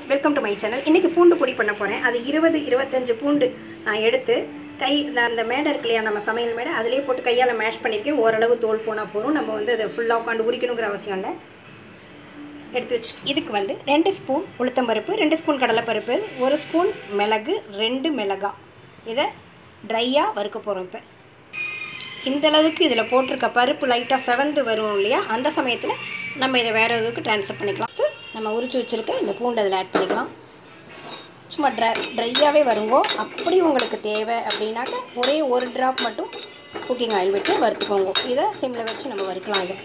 welcome to my channel இன்றைக்கி பூண்டு பொடி பண்ண போகிறேன் அது இருபது இருபத்தஞ்சு பூண்டு நான் எடுத்து கை இந்த அந்த மேடை இருக்கு இல்லையா நம்ம சமையல் மேடை அதிலே போட்டு கையால் மேஷ் பண்ணியிருக்கேன் ஓரளவு தோல் போனால் போதும் நம்ம வந்து அதை ஃபுல்லாக உட்காந்து உரிக்கணுங்கிற அவசியம் இல்லை எடுத்து வச்சு இதுக்கு வந்து ரெண்டு ஸ்பூன் உளுத்தம்பருப்பு ரெண்டு ஸ்பூன் கடலைப்பருப்பு ஒரு ஸ்பூன் மிளகு ரெண்டு மிளகா இதை ட்ரையாக வறுக்க போகிறோம் இப்போ இந்த அளவுக்கு இதில் போட்டிருக்க பருப்பு லைட்டாக செவந்து வரும் இல்லையா அந்த சமயத்தில் நம்ம இதை வேறு இதுக்கு ட்ரான்ஸ்ஃபர் பண்ணிக்கலாம் First நம்ம உரிச்சு வச்சுருக்க இந்த பூண்டு அதில் ஆட் பண்ணிக்கலாம் சும்மா ட்ரை ட்ரையாகவே வருங்கோ அப்படி உங்களுக்கு தேவை அப்படின்னாக்க ஒரே ஒரு ட்ராப் மட்டும் குக்கிங் ஆயில் விட்டு வறுத்துக்கோங்க இதை சிம்மில் வச்சு நம்ம வறுக்கலாம் இதை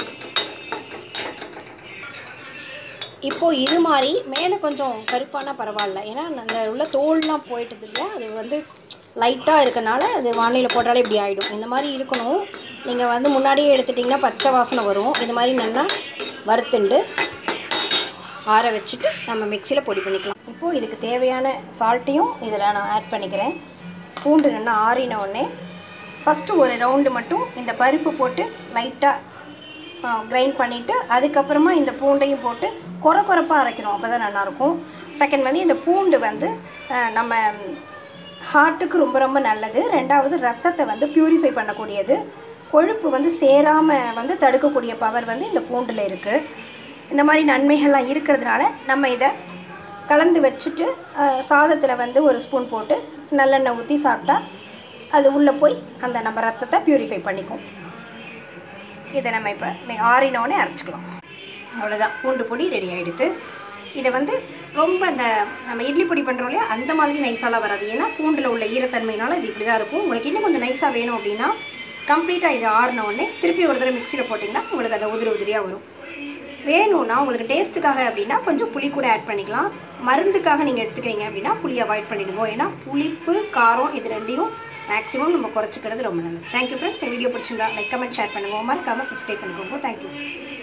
இப்போது இது மாதிரி மேலே கொஞ்சம் கருப்பானா பரவாயில்ல ஏன்னா அந்த உள்ள தோல்லாம் போயிட்டது இல்லையா அது வந்து லைட்டாக இருக்கனால அது வானிலையில் போட்டாலே இப்படி ஆகிடும் இந்த மாதிரி இருக்கணும் நீங்கள் வந்து முன்னாடியே எடுத்துட்டிங்கன்னா பச்சை வாசனை வரும் இது மாதிரி நல்லா வறுத்துண்டு ஆற வச்சுட்டு நம்ம மிக்சியில் பொடி பண்ணிக்கலாம் இப்போது இதுக்கு தேவையான சால்ட்டையும் இதில் நான் ஆட் பண்ணிக்கிறேன் பூண்டு நல்லா ஆறின உடனே ஃபஸ்ட்டு ஒரு ரவுண்டு மட்டும் இந்த பருப்பு போட்டு லைட்டாக கிரைண்ட் பண்ணிவிட்டு அதுக்கப்புறமா இந்த பூண்டையும் போட்டு குறை குறைப்பாக அரைக்கணும் அப்போ தான் நல்லாயிருக்கும் செகண்ட் வந்து இந்த பூண்டு வந்து அஹ், நம்ம ஹார்ட்டுக்கு ரொம்ப ரொம்ப நல்லது ரெண்டாவது ரத்தத்தை வந்து பியூரிஃபை பண்ணக்கூடியது கொழுப்பு வந்து சேராமல் வந்து தடுக்கக்கூடிய பவர் வந்து இந்த பூண்டில் இருக்குது இந்த மாதிரி நன்மைகள்லாம் இருக்கிறதுனால நம்ம இதை கலந்து வச்சுட்டு சாதத்தில் வந்து ஒரு ஸ்பூன் போட்டு நல்லெண்ணெய் ஊற்றி சாப்பிட்டா அது உள்ளே போய் அந்த நம்ம ரத்தத்தை பியூரிஃபை பண்ணிக்கும் இதை நம்ம இப்போ ஆறினோடனே அரைச்சிக்கலாம் அவ்வளோதான் பூண்டு பொடி ரெடி ஆகிடுது இதை வந்து ரொம்ப இந்த நம்ம இட்லி பொடி பண்ணுறோம் இல்லையா அந்த மாதிரி நைஸாலாம் வராது ஏன்னா பூண்டில் உள்ள ஈரத்தன்மையினால இது இப்படி தான் இருக்கும் உங்களுக்கு இன்னும் கொஞ்சம் நைஸாக வேணும் அப்படின்னா கம்ப்ளீட்டாக இது ஆறின உடனே திருப்பி ஒரு தடவை மிக்சியில் போட்டிங்கன்னா உங்களுக்கு அது உதிரி உதிரியாக வரும் வேணும்னா உங்களுக்கு டேஸ்ட்டுக்காக அப்படின்னா கொஞ்சம் புளி கூட ஆட் பண்ணிக்கலாம் மருந்துக்காக நீங்கள் எடுத்துக்கிறீங்க அப்படின்னா புளி அவாய்ட் பண்ணிடுங்க ஏன்னா புளிப்பு காரம் இது ரெண்டையும் மேக்ஸிமம் நம்ம குறைச்சிக்கிறது ரொம்ப நல்லது தேங்க்யூ ஃப்ரெண்ட்ஸ் வீடியோ பிடிச்சிருந்தா லைக் கமெண்ட் ஷேர் பண்ணுங்க மறக்காமல் சப்ஸ்கிரைப் பண்ணிக்கோங்க தேங்க்யூ